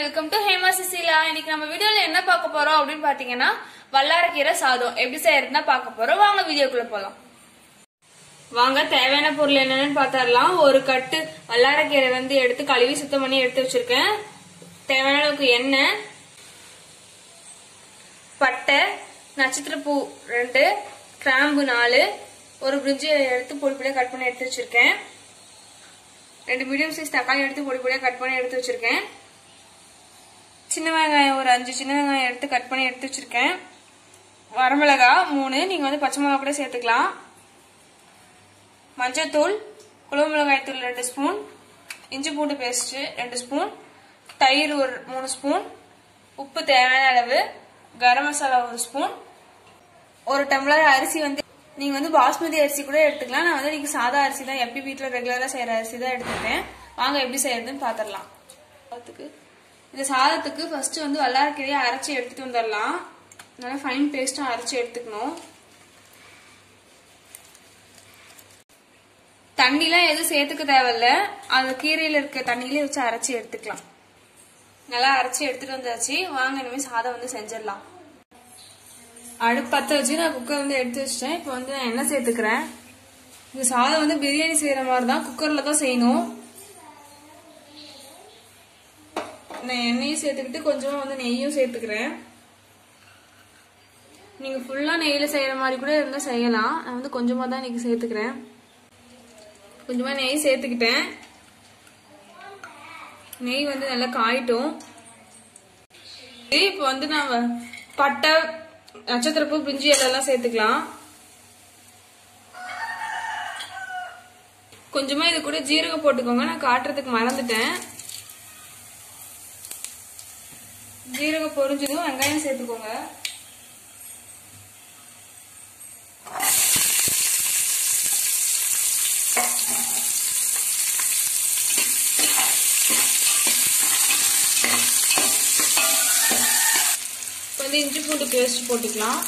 welcome to Hema சிசிலா இன்னைக்கு நம்ம வீடியோல என்ன பார்க்க போறோம் அப்படின்னு பாத்தீங்கன்னா வல்லாரக்கீரை சாதம் எப்படி செய்யறதுன்னா பார்க்க போறோம் வாங்க வீடியோக்குள்ள போலாம் வாங்க தேவையான பொருள் என்னன்னு பார்த்தரலாம் ஒரு கட்டு வல்லாரக்கீரை வந்து எடுத்து கழுவி சுத்தம் பண்ணி எடுத்து வச்சிருக்கேன் தேவையான அளவுக்கு எண்ணெய் பட்டை நட்சத்திரப்பூ ரெண்டு கிராம்பு நாலு ஒரு பிரிட்ஜி எடுத்து பொடி பொடியாக கட் பண்ணி எடுத்து வச்சிருக்கேன் ரெண்டு மீடியம் சைஸ் தக்காளி எடுத்து பொடி பொடியாக கட் பண்ணி எடுத்து வச்சிருக்கேன் சின்ன வெங்காயம் ஒரு அஞ்சு சின்ன வெங்காயம் எடுத்து கட் பண்ணி எடுத்து வச்சிருக்கேன் வரமிளகா மூணு நீங்க வந்து பச்சை மிளகா கூட சேர்த்துக்கலாம் மஞ்சத்தூள் குழம்பு மிளகாய் தூள் ரெண்டு ஸ்பூன் இஞ்சி பூண்டு பேஸ்ட் ரெண்டு ஸ்பூன் தயிர் ஒரு மூணு ஸ்பூன் உப்பு தேவையான அளவு கரம் மசாலா ஒரு ஸ்பூன் ஒரு டம்ளர் அரிசி வந்து நீங்க வந்து பாஸ்மதி அரிசி கூட எடுத்துக்கலாம் நான் வந்து நீங்க சாதா அரிசி தான் எப்படி வீட்டில் ரெகுலரா செய்யற அரிசி தான் எடுத்துக்கிட்டேன் வாங்க எப்படி செய்யறதுன்னு பாத்திரலாம் சாதத்துக்கு இந்த சாதத்துக்கு ஃபர்ஸ்ட் வந்து வல்லாரக்கீரையை அரைச்சி எடுத்துட்டு வந்துடலாம் நல்லா ஃபைன் பேஸ்ட்டும் அரைச்சி எடுத்துக்கணும் தண்ணிலாம் எதுவும் சேர்த்துக்க தேவையில்ல அந்த கீரையில இருக்க தண்ணியிலே வச்சு அரைச்சி எடுத்துக்கலாம் நல்லா அரைச்சி எடுத்துட்டு வந்தாச்சு வாங்க இனிமேல் சாதம் வந்து செஞ்சிடலாம் அடுப்பு பற்ற வச்சு நான் குக்கர் வந்து எடுத்து வச்சிட்டேன் இப்போ வந்து நான் எண்ணெய் சேர்த்துக்கிறேன் இந்த சாதம் வந்து பிரியாணி செய்யற மாதிரி தான் குக்கர்ல தான் செய்யணும் நான் எண்ணெயும் சேர்த்துக்கிட்டு கொஞ்சமா வந்து நெய்யும் சேர்த்துக்கிறேன் நீங்க ஃபுல்லா நெய்யில செய்யற மாதிரி கூட இருந்தா செய்யலாம் நான் வந்து கொஞ்சமா தான் இன்னைக்கு சேர்த்துக்கிறேன் கொஞ்சமா நெய் சேர்த்துக்கிட்டேன் நெய் வந்து நல்லா காயிட்டும் இப்போ வந்து நான் பட்டை நட்சத்திரப்பூ பிரிஞ்சி எல்லாம் சேர்த்துக்கலாம் கொஞ்சமா இது கூட ஜீரகம் போட்டுக்கோங்க நான் காட்டுறதுக்கு மறந்துட்டேன் ஜீரகம் பொரிஞ்சதும் வெங்காயம் சேர்த்துக்கோங்க இப்போ வந்து இஞ்சி பூண்டு பேஸ்ட் போட்டுக்கலாம்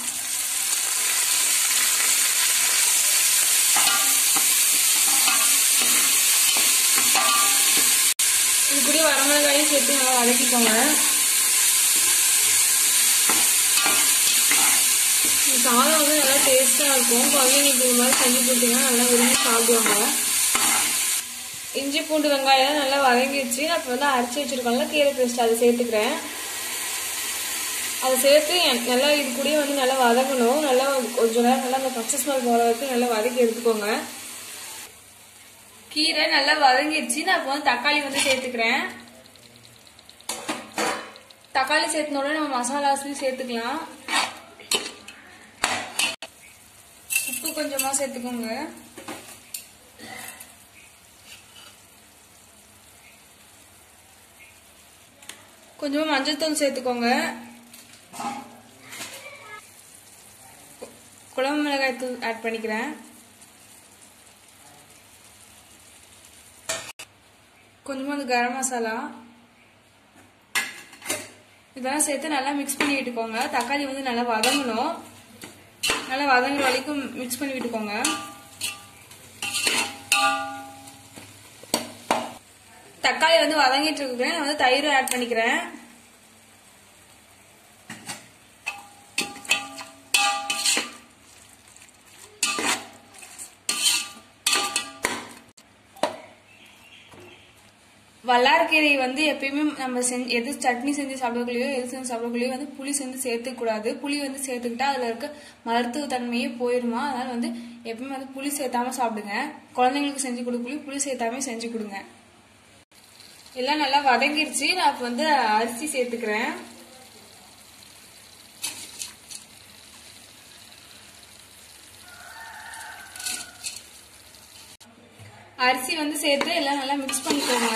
இது கூட வரமிளகாயும் சேர்த்து நல்லா வதக்கிக்கோங்க இந்த சாதம் வந்து நல்லா டேஸ்டாக இருக்கும் குழந்தைங்களுக்கு இது மாதிரி செஞ்சு கொடுத்தீங்கன்னா நல்லா விரும்பி சாப்பிடுவாங்க இஞ்சி பூண்டு வெங்காயம் நல்லா வதங்கிடுச்சு அப்போ வந்து அரைச்சி வச்சிருக்கோம்ல கீரை பேஸ்ட் அதை சேர்த்துக்கிறேன் அதை சேர்த்து நல்லா இது கூடயே வந்து நல்லா வதங்கணும் நல்லா கொஞ்சம் நேரம் நல்லா அந்த பச்சை ஸ்மெல் போகிற வரைக்கும் நல்லா வதக்கி எடுத்துக்கோங்க கீரை நல்லா வதங்கிடுச்சு நான் இப்போ வந்து தக்காளி வந்து சேர்த்துக்கிறேன் தக்காளி சேர்த்தனோட நம்ம மசாலாஸ்லையும் சேர்த்துக்கலாம் உப்பு கொஞ்சமா சேர்த்துக்கோங்க கொஞ்சமா மஞ்சள் தூள் சேர்த்துக்கோங்க குழம்பு மிளகாய் தூள் ஆட் பண்ணிக்கிறேன் கொஞ்சமா அந்த கரம் மசாலா இதெல்லாம் சேர்த்து நல்லா மிக்ஸ் பண்ணி விட்டுக்கோங்க தக்காளி வந்து நல்லா வதங்கணும் நல்லா வதங்குற வரைக்கும் மிக்ஸ் பண்ணி விட்டுக்கோங்க தக்காளி வந்து வதங்கிட்டு இருக்கிறேன் நான் வந்து தயிரும் ஆட் பண்ணிக்கிறேன் வல்லாரக்கீரை வந்து எப்பயுமே நம்ம செஞ்சு எது சட்னி செஞ்சு சாப்பிடக்குள்ளேயோ எது செஞ்சு சாப்பிடக்குள்ளேயோ வந்து புளி செஞ்சு சேர்த்துக்கூடாது புளி வந்து சேர்த்துக்கிட்டா அதுல இருக்க மருத்துவ தன்மையே போயிருமா அதனால வந்து எப்பயுமே வந்து புளி சேர்த்தாம சாப்பிடுங்க குழந்தைங்களுக்கு செஞ்சு கொடுக்குள்ளே புளி சேர்த்தாம செஞ்சு கொடுங்க எல்லாம் நல்லா வதங்கிருச்சு நான் இப்போ வந்து அரிசி சேர்த்துக்கிறேன் அரிசி வந்து சேர்த்து எல்லாம் நல்லா மிக்ஸ் பண்ணிக்கோங்க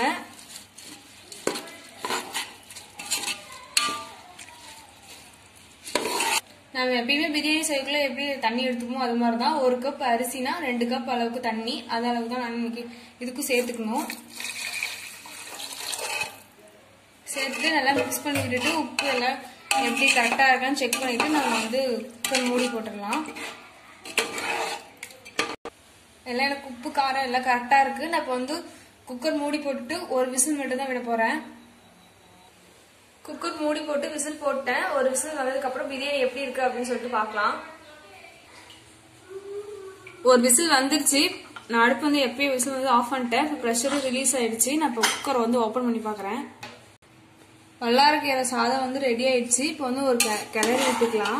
நம்ம எப்பயுமே பிரியாணி செய்யக்குள்ள எப்படி தண்ணி எடுத்துக்கமோ அது மாதிரி தான் ஒரு கப் அரிசினா ரெண்டு கப் அளவுக்கு தண்ணி அது அளவுக்கு தான் நான் இன்னைக்கு இதுக்கும் சேர்த்துக்கணும் சேர்த்துட்டு நல்லா மிக்ஸ் பண்ணி விட்டுட்டு உப்பு எல்லாம் எப்படி கரெக்டாக இருக்கான்னு செக் பண்ணிட்டு நம்ம வந்து குக்கர் மூடி போட்டுடலாம் எல்லாம் எனக்கு உப்பு காரம் எல்லாம் கரெக்டாக இருக்கு நான் இப்போ வந்து குக்கர் மூடி போட்டுட்டு ஒரு விசில் மட்டும் தான் விட போறேன் குக்கர் மூடி போட்டு விசில் போட்டேன் ஒரு விசில் வந்ததுக்கு அப்புறம் பிரியாணி எப்படி இருக்கு அப்படின்னு சொல்லிட்டு பார்க்கலாம் ஒரு விசில் வந்துருச்சு நான் அடுப்பு வந்து எப்பயும் விசில் வந்து ஆஃப் பண்ணிட்டேன் இப்போ ப்ரெஷரும் ரிலீஸ் ஆயிடுச்சு நான் இப்போ குக்கரை வந்து ஓப்பன் பண்ணி பார்க்குறேன் வல்லாரக்கீரை சாதம் வந்து ரெடி ஆயிடுச்சு இப்போ வந்து ஒரு கெ- கிளறி விட்டுக்கலாம்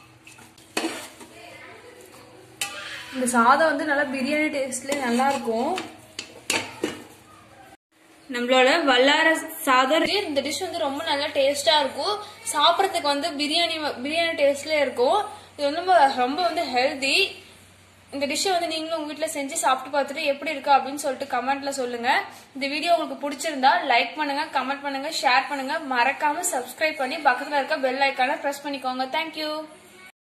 இந்த சாதம் வந்து நல்லா பிரியாணி டேஸ்ட்லேயே நல்லா இருக்கும் நம்மளோட வல்லார சாதம் இந்த டிஷ் வந்து ரொம்ப நல்லா டேஸ்டா இருக்கும் சாப்பிட்றதுக்கு வந்து பிரியாணி வ- பிரியாணி டேஸ்ட்ல இருக்கும் இது வந்து ரொம்ப- ரொம்ப வந்து ஹெல்தி இந்த டிஷ்ஷை வந்து நீங்களும் உங்க வீட்ல செஞ்சு சாப்பிட்டு பார்த்துட்டு எப்படி இருக்கு அப்படின்னு சொல்லிட்டு கமெண்ட்ல சொல்லுங்க இந்த வீடியோ உங்களுக்கு பிடிச்சிருந்தா லைக் பண்ணுங்க கமெண்ட் பண்ணுங்க ஷேர் பண்ணுங்க மறக்காம சப்ஸ்கிரைப் பண்ணி பக்கத்துல இருக்க பெல் ஐக்கான பிரஸ் பண்ணிக்கோங்க தேங்க்யூ